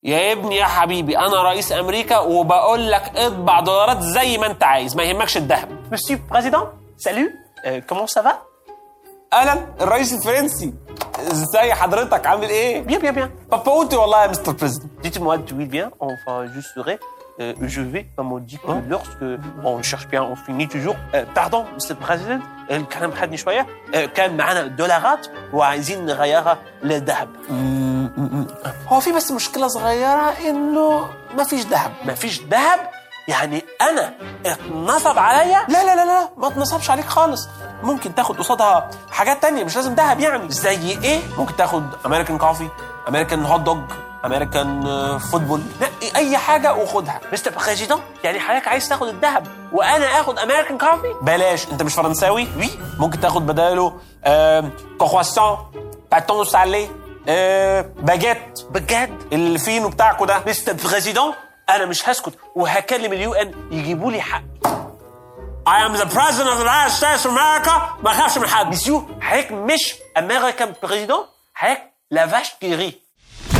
يا ابني يا حبيبي انا رئيس امريكا وبقول لك اطبع دولارات زي ما انت عايز ما يهمكش الذهب Monsieur le Président, salut. Euh, comment ça va اهلا الرئيس الفرنسي ازاي حضرتك عامل ايه Bien, bien, bien. بابوتي والله يا مستر بريزيدنت Dites-moi d'où il vient. Enfin, je serai. Euh, je vais, comme on dit, que lorsque on cherche bien, on finit toujours. Euh, pardon, Mr. President, الكلام خدني شوية. آه، كان معنا دولارات وعايزين نغيرها للذهب. هو في بس مشكله صغيره انه ما فيش ذهب ما فيش ذهب يعني انا اتنصب عليا لا لا لا لا ما تنصبش عليك خالص ممكن تاخد قصادها حاجات تانية مش لازم ذهب يعني زي ايه ممكن تاخد امريكان كوفي امريكان هوت دوج امريكان فوتبول نقي اي حاجه وخدها مستر بريزيدون يعني حضرتك عايز تاخد الذهب وانا اخد امريكان كوفي بلاش انت مش فرنساوي وي ممكن تاخد بداله كرواسون باتون سالي آه، باجيت بجد الفينو بتاعكوا ده مستر بريزيدون انا مش هسكت وهكلم اليو ان يجيبوا لي حق I am the president of the United States of America ما اخافش من حد مسيو حضرتك مش امريكان بريزيدون حضرتك لافاش كيري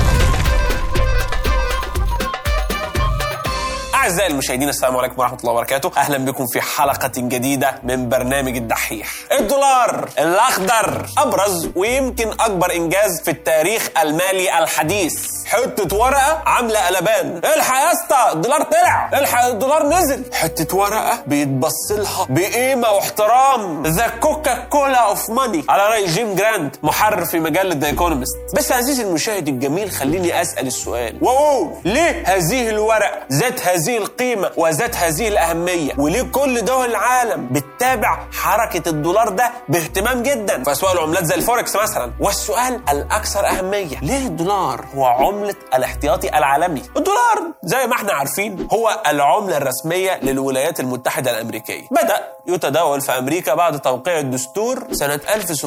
أعزائي المشاهدين السلام عليكم ورحمة الله وبركاته أهلا بكم في حلقة جديدة من برنامج الدحيح الدولار الأخضر أبرز ويمكن أكبر إنجاز في التاريخ المالي الحديث حتة ورقة عاملة قلبان الحق يا اسطى الدولار طلع الحق الدولار نزل حتة ورقة بيتبص لها بقيمة واحترام ذا كوكا كولا اوف ماني على رأي جيم جراند محرر في مجلة ذا ايكونومست بس عزيزي المشاهد الجميل خليني أسأل السؤال واو ليه هذه الورقة ذات هذه القيمة وذات هذه الأهمية وليه كل دول العالم بتتابع حركة الدولار ده باهتمام جدا في أسواق العملات زي الفوركس مثلا والسؤال الأكثر أهمية ليه الدولار هو عملة الاحتياطي العالمي الدولار زي ما احنا عارفين هو العملة الرسمية للولايات المتحدة الأمريكية بدأ يتداول في أمريكا بعد توقيع الدستور سنة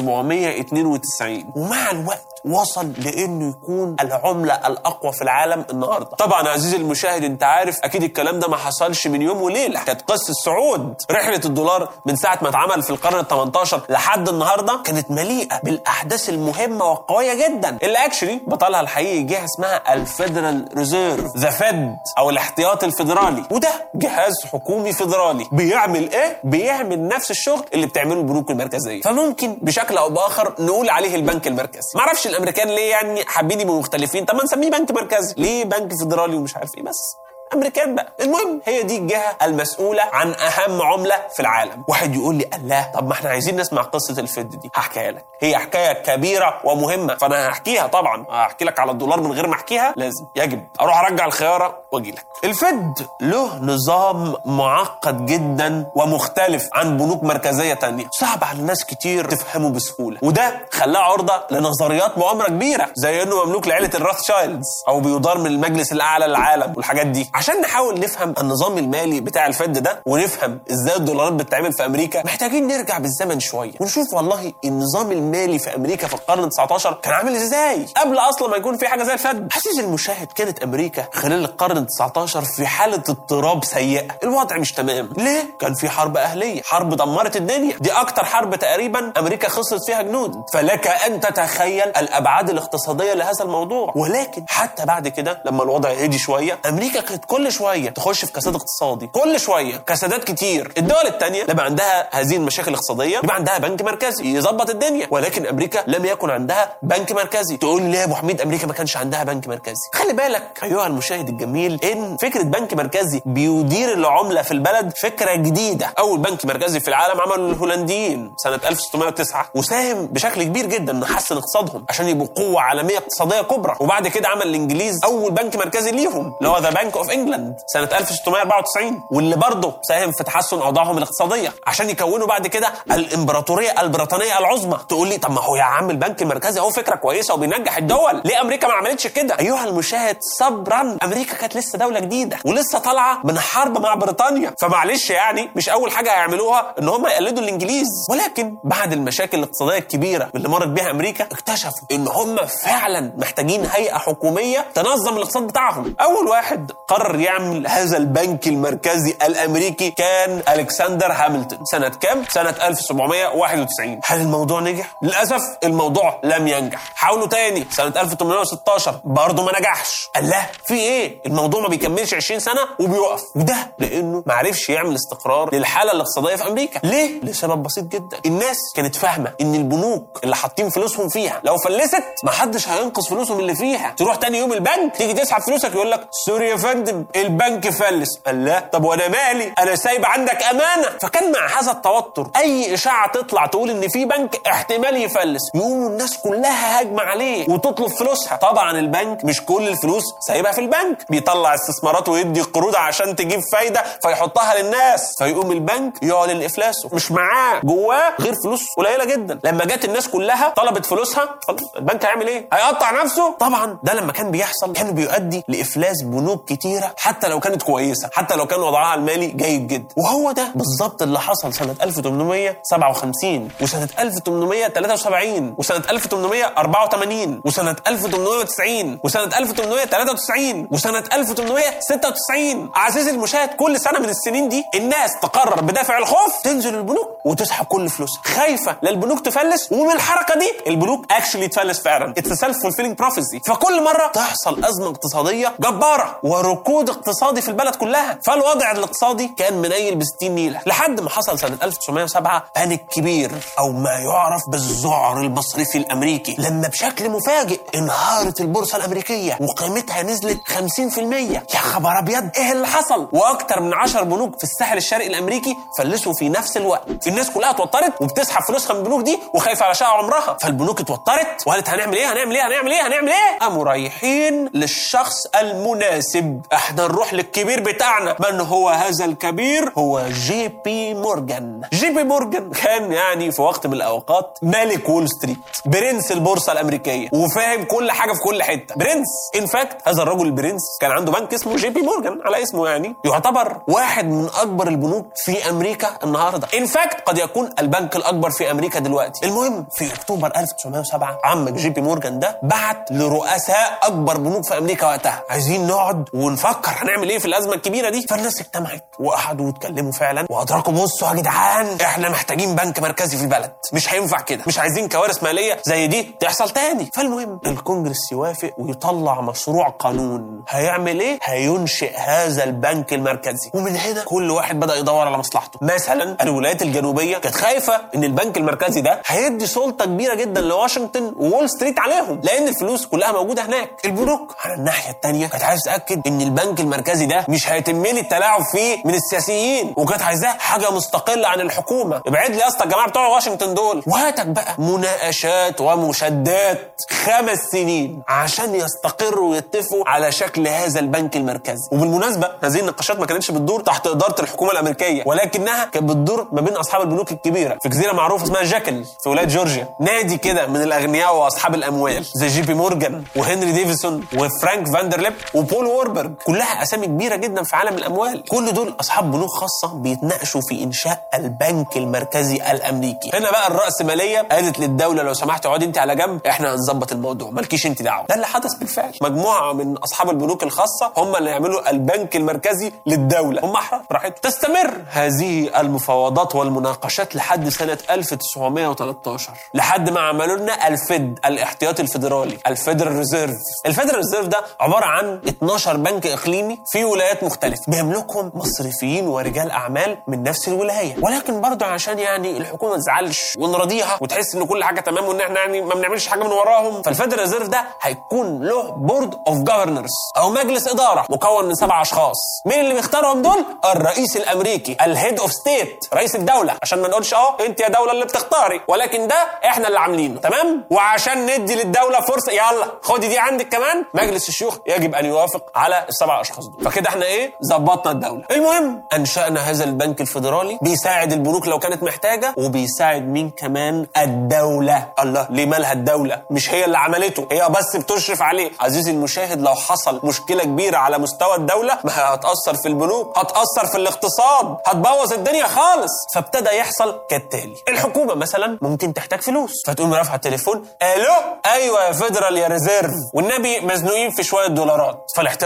1792 ومع الوقت وصل لانه يكون العمله الاقوى في العالم النهارده طبعا عزيزي المشاهد انت عارف اكيد الكلام ده ما حصلش من يوم وليله كانت قصه صعود رحله الدولار من ساعه ما اتعمل في القرن ال 18 لحد النهارده كانت مليئه بالاحداث المهمه والقويه جدا اللي اكشلي بطلها الحقيقي جهه اسمها الفيدرال ريزيرف ذا فيد او الاحتياطي الفيدرالي وده جهاز حكومي فيدرالي بيعمل ايه بيعمل نفس الشغل اللي بتعمله البنوك المركزيه فممكن بشكل او باخر نقول عليه البنك المركزي معرفش الامريكان ليه يعني حابين يبقوا مختلفين طب ما نسميه بنك مركزي ليه بنك فيدرالي ومش عارف ايه بس امريكان بقى المهم هي دي الجهه المسؤوله عن اهم عمله في العالم واحد يقول لي الله طب ما احنا عايزين نسمع قصه الفد دي هحكيها لك هي حكايه كبيره ومهمه فانا هحكيها طبعا هحكي لك على الدولار من غير ما احكيها لازم يجب اروح ارجع الخياره واجي لك الفد له نظام معقد جدا ومختلف عن بنوك مركزيه تانية صعب على ناس كتير تفهمه بسهوله وده خلاه عرضه لنظريات مؤامره كبيره زي انه مملوك لعيله الراثشايلدز او بيدار من المجلس الاعلى للعالم والحاجات دي عشان نحاول نفهم النظام المالي بتاع الفد ده ونفهم ازاي الدولارات بتتعمل في امريكا محتاجين نرجع بالزمن شويه ونشوف والله النظام المالي في امريكا في القرن 19 كان عامل ازاي قبل اصلا ما يكون في حاجه زي الفد حسيس المشاهد كانت امريكا خلال القرن 19 في حاله اضطراب سيئه الوضع مش تمام ليه كان في حرب اهليه حرب دمرت الدنيا دي اكتر حرب تقريبا امريكا خسرت فيها جنود فلك ان تتخيل الابعاد الاقتصاديه لهذا الموضوع ولكن حتى بعد كده لما الوضع هدي شويه امريكا كانت كل شويه تخش في كساد اقتصادي كل شويه كسادات كتير الدول الثانيه لما عندها هذه المشاكل الاقتصاديه يبقى عندها بنك مركزي يظبط الدنيا ولكن امريكا لم يكن عندها بنك مركزي تقول لي يا ابو حميد امريكا ما كانش عندها بنك مركزي خلي بالك ايها المشاهد الجميل ان فكره بنك مركزي بيدير العمله في البلد فكره جديده اول بنك مركزي في العالم عمله الهولنديين سنه 1609 وساهم بشكل كبير جدا انه حسن اقتصادهم عشان يبقوا قوه عالميه اقتصاديه كبرى وبعد كده عمل الانجليز اول بنك مركزي ليهم اللي هو ذا بنك اوف انجلاند سنه 1694 واللي برضه ساهم في تحسن اوضاعهم الاقتصاديه عشان يكونوا بعد كده الامبراطوريه البريطانيه العظمى تقول لي طب ما هو يا عم البنك المركزي هو فكره كويسه وبينجح الدول ليه امريكا ما عملتش كده ايها المشاهد صبرا امريكا كانت لسه دوله جديده ولسه طالعه من حرب مع بريطانيا فمعلش يعني مش اول حاجه هيعملوها ان هم يقلدوا الانجليز ولكن بعد المشاكل الاقتصاديه الكبيره اللي مرت بيها امريكا اكتشفوا ان هم فعلا محتاجين هيئه حكوميه تنظم الاقتصاد بتاعهم اول واحد قرر قرر يعمل هذا البنك المركزي الامريكي كان الكسندر هامilton سنه كام سنه 1791 هل الموضوع نجح للاسف الموضوع لم ينجح حاولوا تاني سنه 1816 برضه ما نجحش قال لا في ايه الموضوع ما بيكملش 20 سنه وبيقف وده لانه ما عرفش يعمل استقرار للحاله الاقتصاديه في امريكا ليه لسبب بسيط جدا الناس كانت فاهمه ان البنوك اللي حاطين فلوسهم فيها لو فلست ما حدش هينقذ فلوسهم اللي فيها تروح تاني يوم البنك تيجي تسحب فلوسك يقول لك سوري يا فندم البنك فلس قال لا طب وانا مالي انا سايب عندك امانه فكان مع هذا التوتر اي اشاعه تطلع تقول ان في بنك احتمال يفلس يقوموا الناس كلها هاجمه عليه وتطلب فلوسها طبعا البنك مش كل الفلوس سايبها في البنك بيطلع استثمارات ويدي قروض عشان تجيب فايده فيحطها للناس فيقوم البنك يعلن افلاسه مش معاه جواه غير فلوس قليله جدا لما جت الناس كلها طلبت فلوسها خلاص البنك هيعمل ايه هيقطع نفسه طبعا ده لما كان بيحصل كان بيؤدي لافلاس بنوك كتيره حتى لو كانت كويسه حتى لو كان وضعها المالي جيد جدا وهو ده بالظبط اللي حصل سنه 1857 وسنه 1873 وسنه 1884 وسنه 1890 وسنه 1893 وسنه 1896 عزيزي المشاهد كل سنه من السنين دي الناس تقرر بدافع الخوف تنزل البنوك وتسحب كل فلوسها خايفه لا البنوك تفلس ومن الحركه دي البنوك اكشلي تفلس فعلا اتس سيلف فولفيلينج بروفيسي فكل مره تحصل ازمه اقتصاديه جباره وركود اقتصادي في البلد كلها فالوضع الاقتصادي كان منيل ب 60 نيله لحد ما حصل سنه 1907 بانيك كبير او ما يعرف بالذعر المصرفي الامريكي لما بشكل مفاجئ انهارت البورصه الامريكيه وقيمتها نزلت 50% يا خبر ابيض ايه اللي حصل واكتر من 10 بنوك في الساحل الشرقي الامريكي فلسوا في نفس الوقت الناس كلها اتوترت وبتسحب فلوسها من البنوك دي وخايفه على شقه عمرها فالبنوك اتوترت وقالت هنعمل ايه هنعمل ايه هنعمل ايه هنعمل ايه قاموا رايحين للشخص المناسب احنا نروح للكبير بتاعنا من هو هذا الكبير هو جي بي مورجان جي بي مورجان كان يعني في وقت من الاوقات ملك وول ستريت برنس البورصه الامريكيه وفاهم كل حاجه في كل حته برنس ان فاكت هذا الرجل البرنس كان عنده بنك اسمه جي بي مورجان على اسمه يعني يعتبر واحد من اكبر البنوك في امريكا النهارده ان فاكت قد يكون البنك الاكبر في امريكا دلوقتي المهم في اكتوبر 1907 عمك جي بي مورجان ده بعت لرؤساء اكبر بنوك في امريكا وقتها عايزين نقعد ونفكر هنعمل ايه في الازمه الكبيره دي فالناس اجتمعت وقعدوا واتكلموا فعلا وادركوا بصوا يا جدعان احنا محتاجين بنك مركزي في البلد مش هينفع كده مش عايزين كوارث ماليه زي دي تحصل تاني فالمهم الكونجرس يوافق ويطلع مشروع قانون هيعمل ايه هينشئ هذا البنك المركزي ومن هنا كل واحد بدا يدور على مصلحته مثلا الولايات الجنوبيه كانت خايفه ان البنك المركزي ده هيدي سلطه كبيره جدا لواشنطن وول ستريت عليهم لان الفلوس كلها موجوده هناك البنوك على الناحيه الثانيه كانت عايز تاكد ان البنك المركزي ده مش هيتم لي التلاعب فيه من السياسيين وكانت عايزاه حاجه مستقله عن الحكومه ابعد لي يا اسطى الجماعه بتوع واشنطن دول وهاتك بقى مناقشات ومشادات خمس سنين عشان يستقروا ويتفقوا على شكل هذا البنك المركزي وبالمناسبه هذه النقاشات ما كانتش بتدور تحت اداره الحكومه الامريكيه ولكنها كانت بتدور ما بين اصحاب البنوك الكبيره في جزيره معروفه اسمها جاكل في ولايه جورجيا نادي كده من الاغنياء واصحاب الاموال زي جي بي مورجان وهنري ديفيسون وفرانك فاندرليب وبول ووربرج كلها اسامي كبيره جدا في عالم الاموال كل دول اصحاب بنوك خاصه بيتناقشوا في انشاء البنك المركزي الامريكي هنا بقى الراسماليه قالت للدوله لو سمحت اقعدي انت على جنب احنا هنظبط الموضوع مالكيش انت دعوه ده اللي حدث بالفعل مجموعه من اصحاب البنوك الخاصه هم اللي يعملوا البنك المركزي للدوله هم احرار براحتهم تستمر هذه المفاوضات والمناقشات لحد سنه 1913 لحد ما عملوا لنا الفد الاحتياطي الفيدرالي الفيدرال ريزيرف الفيدرال ريزيرف ده عباره عن 12 بنك اقليمي في ولايات مختلفه بيملكهم مصرفيين ورجال اعمال من نفس الولايه ولكن برضه عشان يعني الحكومه ما تزعلش ونراضيها وتحس ان كل حاجه تمام وان احنا يعني ما بنعملش حاجه من وراهم فالفيدرال ريزيرف ده هيكون له بورد اوف جفرنرز او مجلس اداره مكون من سبع اشخاص مين اللي بيختارهم دول الرئيس الامريكي الهيد اوف ستيت رئيس الدوله عشان ما نقولش اه انت يا دوله اللي بتختاري ولكن ده احنا اللي عاملينه تمام وعشان ندي للدوله فرصه يلا خدي دي عندك كمان مجلس الشيوخ يجب ان يوافق على السبع اشخاص دول فكده احنا ايه ظبطنا الدوله المهم انشانا هذا البنك الفيدرالي بيساعد البنوك لو كانت محتاجه وبيساعد مين كمان الدوله الله ليه مالها الدوله مش هي اللي عملته هي بس بتشرف عليه عزيزي المشاهد لو حصل مشكله كبيره على مستوى الدوله ما هتاثر في البنوك هتاثر في الاقتصاد هتبوظ الدنيا خالص فابتدى يحصل كالتالي الحكومه مثلا ممكن تحتاج فلوس فتقوم رافعه التليفون الو ايوه يا فيدرال يا ريزيرف والنبي مزنوقين في شويه دولارات فالاحتياطي الفيدرالي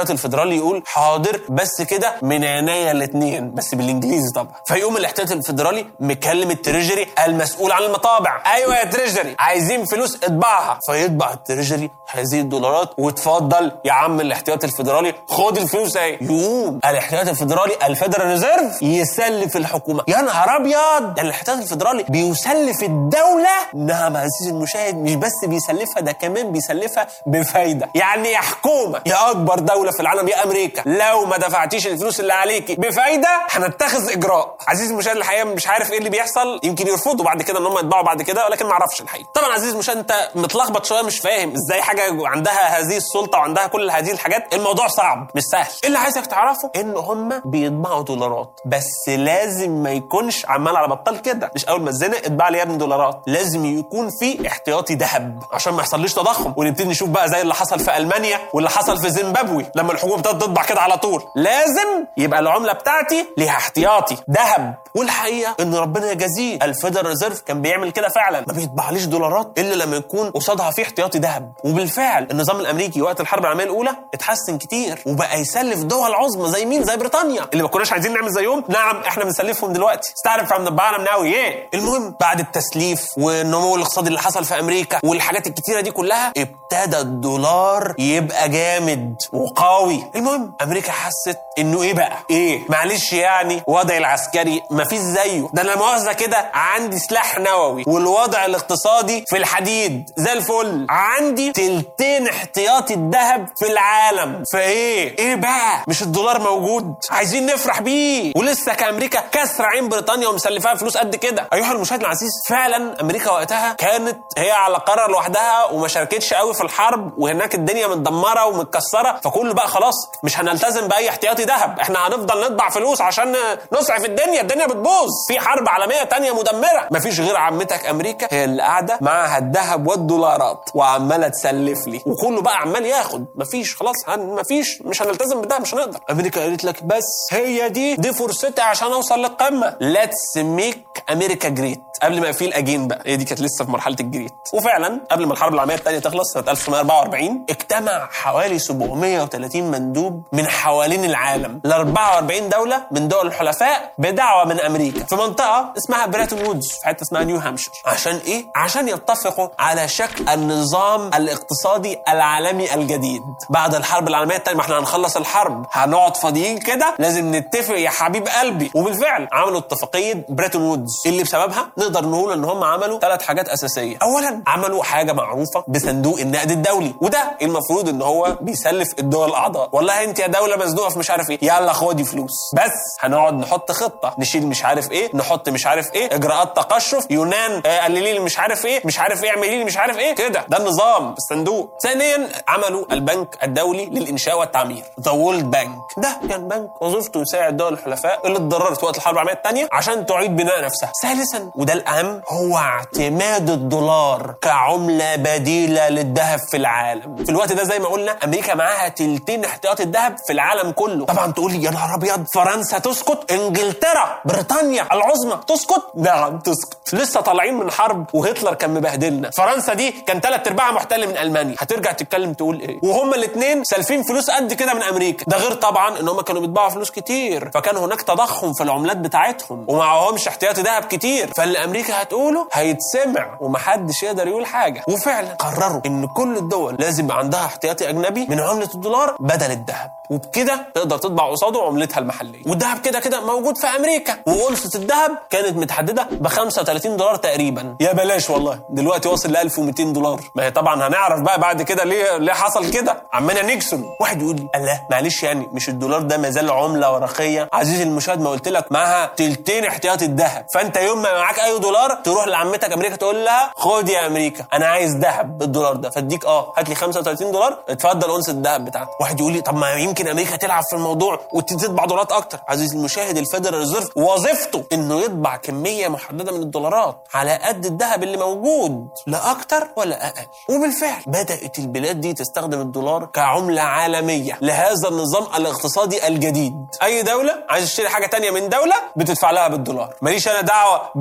الفيدرالي يقول حاضر بس كده من عينيا الاثنين بس بالانجليزي طبعا فيقوم الاحتياطي الفيدرالي مكلم التريجري المسؤول عن المطابع ايوه يا تريجري عايزين فلوس اطبعها فيطبع التريجري هذه الدولارات وتفضل يا عم الاحتياطي الفيدرالي خد الفلوس اهي يقوم الاحتياطي الفيدرالي الفيدرال ريزيرف يسلف الحكومه يا نهار ابيض ده الاحتياطي الفيدرالي بيسلف الدوله نعم عزيزي المشاهد مش بس بيسلفها ده كمان بيسلفها بفايده يعني يا حكومه يا اكبر دوله في العالم يا امريكا لو ما دفعتيش الفلوس اللي عليكي بفايده هنتخذ اجراء عزيزي المشاهد الحقيقه مش عارف ايه اللي بيحصل يمكن يرفضوا بعد كده ان هم يطبعوا بعد كده ولكن ما اعرفش الحقيقه طبعا عزيزي المشاهد انت متلخبط شويه مش فاهم ازاي حاجه عندها هذه السلطه وعندها كل هذه الحاجات الموضوع صعب مش سهل اللي عايزك تعرفه ان هم بيطبعوا دولارات بس لازم ما يكونش عمال على بطال كده مش اول ما اتزنق اتباع لي يا ابني دولارات لازم يكون في احتياطي ذهب عشان ما يحصليش تضخم ونبتدي نشوف بقى زي اللي حصل في المانيا واللي حصل في زيمبابوي لما الحكومه ابتدت تطبع كده على طول لازم يبقى العمله بتاعتي ليها احتياطي ذهب والحقيقه ان ربنا يجازيه الفيدرال ريزيرف كان بيعمل كده فعلا ما بيطبعليش دولارات الا لما يكون قصادها في احتياطي ذهب وبالفعل النظام الامريكي وقت الحرب العالميه الاولى اتحسن كتير وبقى يسلف دول عظمى زي مين زي بريطانيا اللي ما كناش عايزين نعمل زيهم نعم احنا بنسلفهم دلوقتي استعرف عم نبعنا مناوي ايه المهم بعد التسليف والنمو الاقتصادي اللي حصل في امريكا والحاجات الكتيره دي كلها ابتدى الدولار يبقى جامد وقوي المهم امريكا حست انه ايه بقى ايه معلش يعني وضعي العسكري مفيش زيه ده انا مؤاخذه كده عندي سلاح نووي والوضع الاقتصادي في الحديد زي الفل عندي تلتين احتياطي الذهب في العالم فايه ايه بقى مش الدولار موجود عايزين نفرح بيه ولسه كامريكا كسر عين بريطانيا ومسلفاها فلوس قد كده ايها المشاهد العزيز فعلا امريكا وقتها كانت هي على قرار لوحدها وما شاركتش قوي في الحرب وهناك الدنيا متدمره ومتكسره فكله بقى خلاص مش هنلتزم باي احتياطي ذهب احنا هنفضل نطبع فلوس عشان نسعف الدنيا الدنيا بتبوظ في حرب عالميه تانية مدمره مفيش غير عمتك امريكا هي اللي قاعده معاها الذهب والدولارات وعماله تسلف لي وكله بقى عمال ياخد مفيش خلاص هن مفيش مش هنلتزم بده مش هنقدر امريكا قالت لك بس هي دي دي فرصتي عشان اوصل للقمه ليتس ميك امريكا جريت قبل ما في الاجين بقى هي دي كانت لسه في مرحله الجريت وفعلا قبل ما الحرب العالميه الثانيه تخلص سنه 1944 اجتمع حوالي 730 مندوب من حوالين العالم ل 44 دوله من دول الحلفاء بدعوه من امريكا في منطقه اسمها بريتون وودز في حته اسمها نيو هامشير عشان ايه عشان يتفقوا على شكل النظام الاقتصادي العالمي الجديد بعد الحرب العالميه الثانيه ما احنا هنخلص الحرب هنقعد فاضيين كده لازم نتفق يا حبيب قلبي وبالفعل عملوا اتفاقيه بريتون وودز اللي بسببها نقدر نقول ان هم عملوا ثلاث حاجات اساسيه اولا عملوا حاجه معروفه بصندوق النقد الدولي وده المفروض ان هو بيسلف الدول الاعضاء والله انت يا دوله مزنوقه في مش عارف ايه يلا خدي فلوس بس هنقعد نحط خطه نشيل مش عارف ايه نحط مش عارف ايه اجراءات تقشف يونان آه، قللي لي مش عارف ايه مش عارف ايه اعملي لي مش عارف ايه كده ده النظام الصندوق ثانيا عملوا البنك الدولي للانشاء والتعمير ذا وورلد بانك ده كان بنك وظيفته يساعد دول الحلفاء اللي اتضررت وقت الحرب العالميه الثانيه عشان تعيد بناء نفسها ثالثا وده الاهم هو اعتماد الدولار كعمله بديله للذهب في العالم في الوقت ده زي ما قلنا امريكا معاها تلتين احتياطي الذهب في العالم كله طبعا تقول لي يا نهار ابيض فرنسا تسكت انجلترا بريطانيا العظمى تسكت نعم تسكت لسه طالعين من حرب وهتلر كان مبهدلنا فرنسا دي كان ثلاث ارباعها محتل من المانيا هترجع تتكلم تقول ايه وهما الاثنين سالفين فلوس قد كده من امريكا ده غير طبعا ان هما كانوا بيطبعوا فلوس كتير فكان هناك تضخم في العملات بتاعتهم ومعهمش احتياطي ذهب كتير فاللي امريكا هتقوله هيتسمع ومحدش يقدر يقول حاجه وفعلا قرروا ان كل الدول لازم يبقى عندها احتياطي اجنبي من عمله الدولار بدل الذهب وبكده تقدر تطبع قصاده عملتها المحليه والذهب كده كده موجود في امريكا وقلصه الذهب كانت متحدده ب 35 دولار تقريبا يا بلاش والله دلوقتي واصل ل 1200 دولار ما هي طبعا هنعرف بقى بعد كده ليه ليه حصل كده عمنا نيكسون واحد يقول لي الله معلش يعني مش الدولار ده ما زال عمله ورقيه عزيزي المشاهد ما قلت لك معاها تلتين احتياطي الذهب فانت يوم ما معاك اي دولار تروح لعمتك امريكا تقول لها خد يا امريكا انا عايز ذهب بالدولار ده فاديك اه هات لي 35 دولار اتفضل اونس الذهب بتاعتك واحد يقول لي طب ما يمكن امريكا تلعب في الموضوع وتطبع دولارات اكتر عزيزي المشاهد الفيدرال ريزيرف وظيفته انه يطبع كميه محدده من الدولارات على قد الذهب اللي موجود لا اكتر ولا اقل وبالفعل بدات البلاد دي تستخدم الدولار كعمله عالميه لهذا النظام الاقتصادي الجديد اي دوله عايز تشتري حاجه تانية من دوله بتدفع لها بالدولار ماليش انا دعوه بالجنيه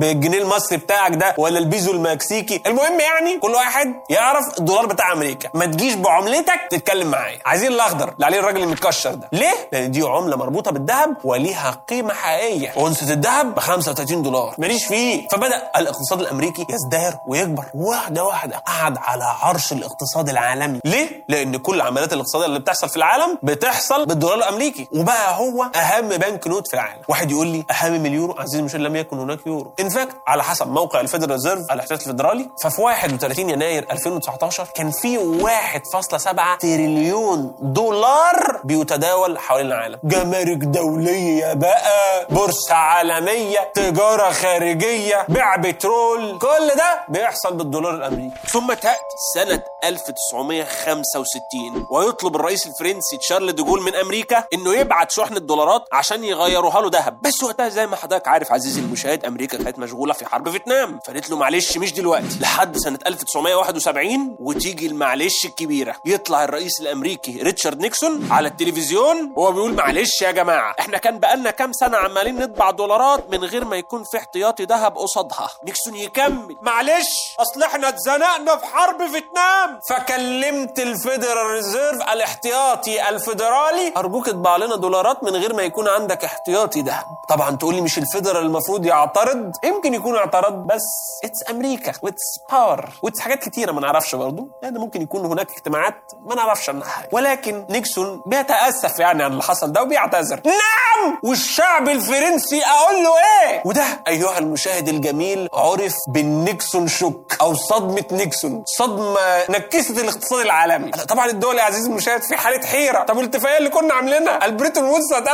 المصري بتاعك ده ولا البيزو المكسيكي المهم يعني كل واحد يعرف الدولار بتاع امريكا ما تجيش بعملتك تتكلم معايا عايزين الاخضر اللي عليه الراجل المتكشر ده ليه لان دي عمله مربوطه بالذهب وليها قيمه حقيقيه ونسه الذهب ب 35 دولار ماليش فيه فبدا الاقتصاد الامريكي يزدهر ويكبر واحده واحده قعد على عرش الاقتصاد العالمي ليه لان كل العمليات الاقتصاديه اللي بتحصل في العالم بتحصل بالدولار الامريكي وبقى هو اهم بنك نوت في العالم واحد يقول لي اهم من اليورو عزيزي المشاهد لم يكن هناك يورو ان فاكت على حسب موقع الفيدرال ريزيرف الاحتياط الفيدرالي ففي 31 يناير 2019 كان في 1.7 تريليون دولار بيتداول حوالين العالم جمارك دوليه بقى بورصه عالميه تجاره خارجيه بيع بترول كل ده بيحصل بالدولار الامريكي ثم تاتي سنه 1965 ويطلب الرئيس الفرنسي تشارل دوجول من امريكا انه يبعت شحنه دولارات عشان يغيروها له ذهب بس وقتها زي ما حضرتك عارف عزيزي المشاهد امريكا كانت مشغوله في حرب فيتنام فقالت له معلش مش دلوقتي لحد سنه 1971 وتيجي المعلش الكبيره يطلع الرئيس الامريكي ريتشارد نيكسون على التلفزيون وهو بيقول معلش يا جماعه احنا كان بقالنا كام سنه عمالين نطبع دولارات من غير ما يكون في احتياطي ذهب قصادها نيكسون يكمل معلش اصل احنا اتزنقنا في حرب فيتنام فكلمت الفيدرال ريزيرف الاحتياطي الفيدرالي ارجوك اطبع لنا دولارات من غير ما يكون عندك احتياطي ذهب طبعا تقول لي مش الفيدرال المفروض يعترض يمكن يكون اعترض بس اتس امريكا واتس باور واتس حاجات كتيره ما نعرفش برضه يعني ممكن يكون هناك اجتماعات ما نعرفش عنها حاجه ولكن نيكسون بيتاسف يعني عن اللي حصل ده وبيعتذر نعم والشعب الفرنسي اقول له ايه وده ايها المشاهد الجميل عرف بالنيكسون شوك او صدمه نيكسون صدمه نكست الاقتصاد العالمي طبعا الدول يا عزيزي المشاهد في حاله حيره طب الاتفاقيه اللي كنا عاملينها البريتون وودز سنه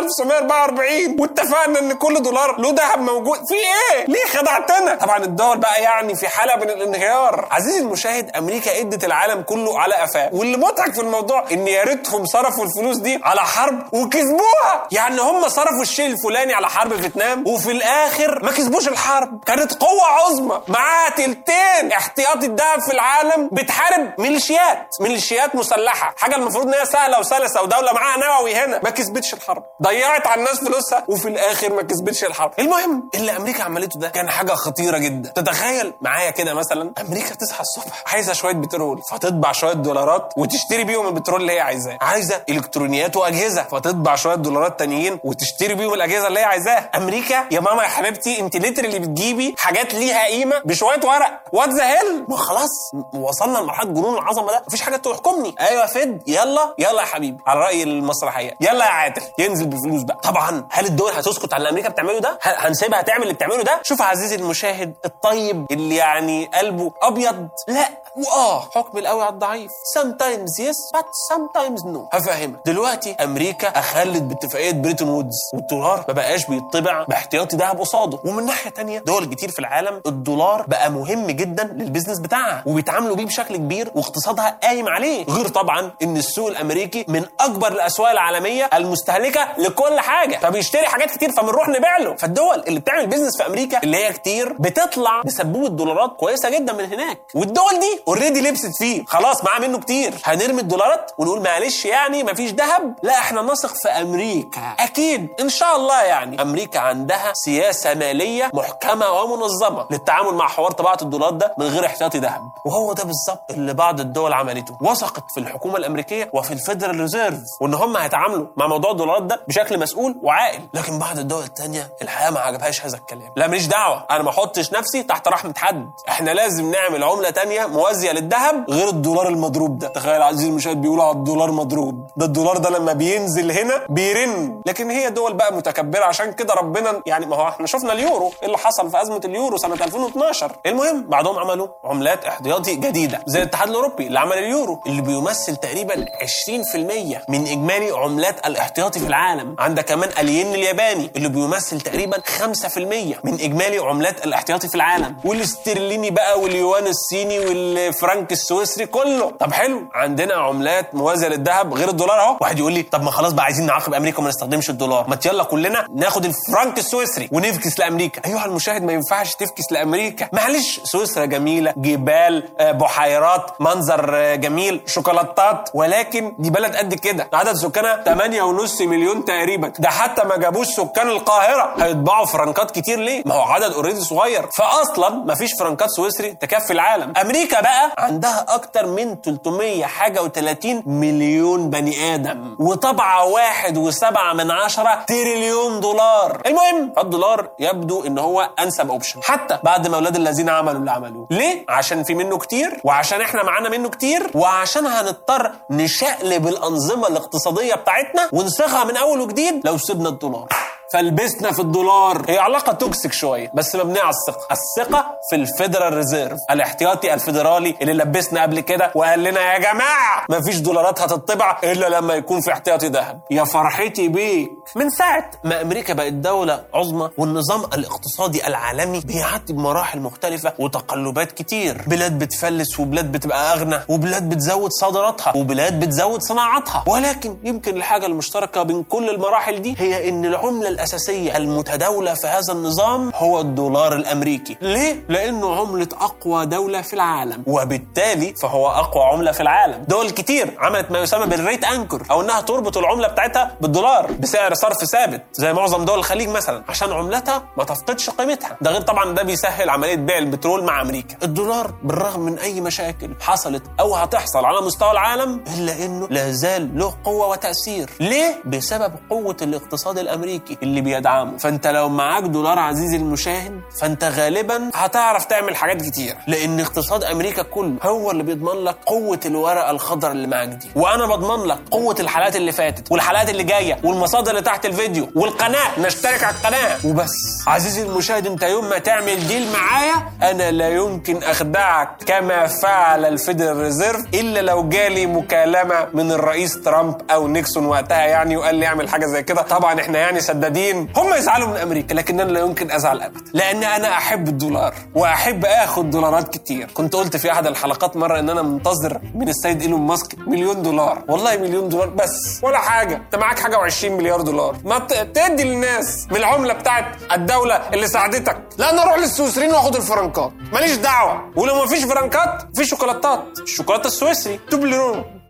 1944 واتفقنا ان كل دولار له ذهب موجود في ايه ليه خدعتنا طبعا الدول بقى يعني في حاله من الانهيار عزيزي المشاهد امريكا ادت العالم كله على قفاه واللي مضحك في الموضوع ان يا ريتهم صرفوا الفلوس دي على حرب وكسبوها يعني هم صرفوا الشيء الفلاني على حرب فيتنام وفي الاخر ما كسبوش الحرب كانت قوه عظمى معاها تلتين احتياطي الذهب في العالم بتحارب ميليشيات ميليشيات مسلحه حاجه المفروض ان هي سهله وسلسه ودوله معاها نووي هنا ما كسبتش الحرب ضيعت على الناس فلوسها وفي الاخر ما كسبتش الحرب المهم اللي امريكا عملته ده كان حاجه خطيره جدا تتخيل معايا كده مثلا امريكا تصحى الصبح عايزه شويه بترول فتطبع شويه دولارات وتشتري بيهم البترول اللي هي عايزاه عايزه الكترونيات واجهزه فتطبع شويه دولارات تانيين وتشتري بيهم الاجهزه اللي هي عايزاها امريكا يا ماما يا حبيبتي انت لتر اللي بتجيبي حاجات ليها قيمه بشويه ورق وات ذا هيل ما خلاص وصلنا لمرحله جنون العظمه ده مفيش حاجه تحكمني ايوه يا فد يلا يلا يا حبيبي على راي المسرحيه يلا يا عادل ينزل بفلوس بقى طبعا هل الدول هتسكت على اللي امريكا بتعمله ده ه- هنسيبها تعمل اللي بتعمله ده شوف عزيزي المشاهد الطيب اللي يعني قلبه ابيض لا واه حكم القوي على الضعيف sometimes yes but sometimes no هفهمك دلوقتي امريكا اخلت باتفاقيه بريتون وودز والدولار ما بقاش بيطبع باحتياطي ذهب قصاده ومن ناحيه تانية دول كتير في العالم الدولار بقى مهم جدا للبيزنس بتاعها وبيتعاملوا بيه بشكل كبير واقتصادها قايم عليه غير طبعا ان السوق الامريكي من اكبر الاسواق العالميه المستهلكه لكل حاجه فبيشتري حاجات كتير فبنروح نبيع له فالدول اللي بتعمل بيزنس في امريكا اللي هي كتير بتطلع بسبوبه دولارات كويسه جدا من هناك والدول دي اوريدي لبست فيه خلاص معاه منه كتير هنرمي الدولارات ونقول معلش يعني مفيش ذهب لا احنا نثق في امريكا اكيد ان شاء الله يعني امريكا عندها سياسه ماليه محكمه ومنظمه للتعامل مع حوار طباعه الدولارات ده من غير احتياطي ذهب وهو ده بالظبط اللي بعض الدول عملته وثقت في الحكومه الامريكيه وفي الفيدرال ريزيرف وان هم هيتعاملوا مع موضوع الدولارات ده بشكل مسؤول وعاقل لكن بعض الدول التانية الحقيقه ما عجبهاش هذا الكلام لا ماليش دعوه انا ما احطش نفسي تحت رحمه حد احنا لازم نعمل عمله تانية موازيه للذهب غير الدولار المضروب ده تخيل عزيزي المشاهد بيقولوا على الدولار مضروب ده الدولار ده لما بينزل هنا بيرن لكن هي دول بقى متكبره عشان كده ربنا يعني ما هو احنا شفنا اليورو إيه اللي حصل في ازمه اليورو سنه 2012 المهم بعدهم عملوا عملات احتياطي جديده زي الاتحاد الاوروبي اللي عمل اليورو اللي بيمثل تقريبا 20% من اجمالي عملات الاحتياطي في العالم عندك كمان الين الياباني اللي بيمثل تقريبا 5% من اجمالي عملات الاحتياطي في العالم والاسترليني بقى واليوان الصيني والفرنك السويسري كله طب حلو عندنا عملات موازيه للذهب غير الدولار اهو واحد يقول لي طب ما خلاص بقى عايزين نعاقب امريكا وما نستخدمش الدولار ما يلا كلنا ناخد الفرنك السويسري ونفكس لامريكا ايها المشاهد ما ينفعش تفكس لامريكا معلش سويسرا جميله جبال آه، بحيرات منظر آه، جميل شوكولاتات ولكن دي بلد قد كده عدد سكانها 8.5 مليون تقريبا ده حتى ما جابوش سكان القاهره هيطبعوا فرنكات كتير ليه ما هو عدد اوريدي نادي صغير فاصلا مفيش فرنكات سويسري تكفي العالم امريكا بقى عندها اكتر من 300 حاجه و30 مليون بني ادم وطبعا واحد وسبعة من عشرة تريليون دولار المهم الدولار يبدو ان هو انسب اوبشن حتى بعد ما اولاد الذين عملوا اللي عملوه ليه عشان في منه كتير وعشان احنا معانا منه كتير وعشان هنضطر نشقلب الانظمه الاقتصاديه بتاعتنا ونسخها من اول وجديد لو سيبنا الدولار فلبسنا في الدولار هي علاقة توكسيك شوية بس مبنية على الثقة الثقة في الفيدرال ريزيرف الاحتياطي الفيدرالي اللي لبسنا قبل كده وقال لنا يا جماعة مفيش دولارات هتطبع إلا لما يكون في احتياطي ذهب يا فرحتي بيك من ساعة ما أمريكا بقت دولة عظمى والنظام الاقتصادي العالمي بيعدي بمراحل مختلفة وتقلبات كتير بلاد بتفلس وبلاد بتبقى أغنى وبلاد بتزود صادراتها وبلاد بتزود صناعاتها ولكن يمكن الحاجة المشتركة بين كل المراحل دي هي إن العملة الأساسية المتداولة في هذا النظام هو الدولار الأمريكي ليه؟ لأنه عملة أقوى دولة في العالم وبالتالي فهو أقوى عملة في العالم دول كتير عملت ما يسمى بالريت أنكر أو إنها تربط العملة بتاعتها بالدولار بسعر صرف ثابت زي معظم دول الخليج مثلا عشان عملتها ما تفقدش قيمتها ده غير طبعا ده بيسهل عملية بيع البترول مع أمريكا الدولار بالرغم من أي مشاكل حصلت أو هتحصل على مستوى العالم إلا إنه لا زال له قوة وتأثير ليه؟ بسبب قوة الاقتصاد الأمريكي اللي بيدعمه فانت لو معاك دولار عزيزي المشاهد فانت غالبا هتعرف تعمل حاجات كتير لان اقتصاد امريكا كله هو اللي بيضمن لك قوه الورقه الخضراء اللي معاك دي وانا بضمن لك قوه الحلقات اللي فاتت والحلقات اللي جايه والمصادر اللي تحت الفيديو والقناه نشترك على القناه وبس عزيزي المشاهد انت يوم ما تعمل ديل معايا انا لا يمكن اخدعك كما فعل الفيدرال ريزيرف الا لو جالي مكالمه من الرئيس ترامب او نيكسون وقتها يعني وقال لي اعمل حاجه زي كده طبعا احنا يعني سدادين هم يزعلوا من امريكا لكن انا لا يمكن ازعل ابدا لان انا احب الدولار واحب اخد دولارات كتير كنت قلت في احد الحلقات مره ان انا منتظر من السيد ايلون ماسك مليون دولار والله مليون دولار بس ولا حاجه انت معاك حاجه و20 مليار دولار ما ت- تدي للناس من العمله بتاعت الدوله اللي ساعدتك لا انا اروح للسويسريين واخد الفرنكات ماليش دعوه ولو ما فيش فرنكات في شوكولاتات الشوكولاته السويسري توبلرون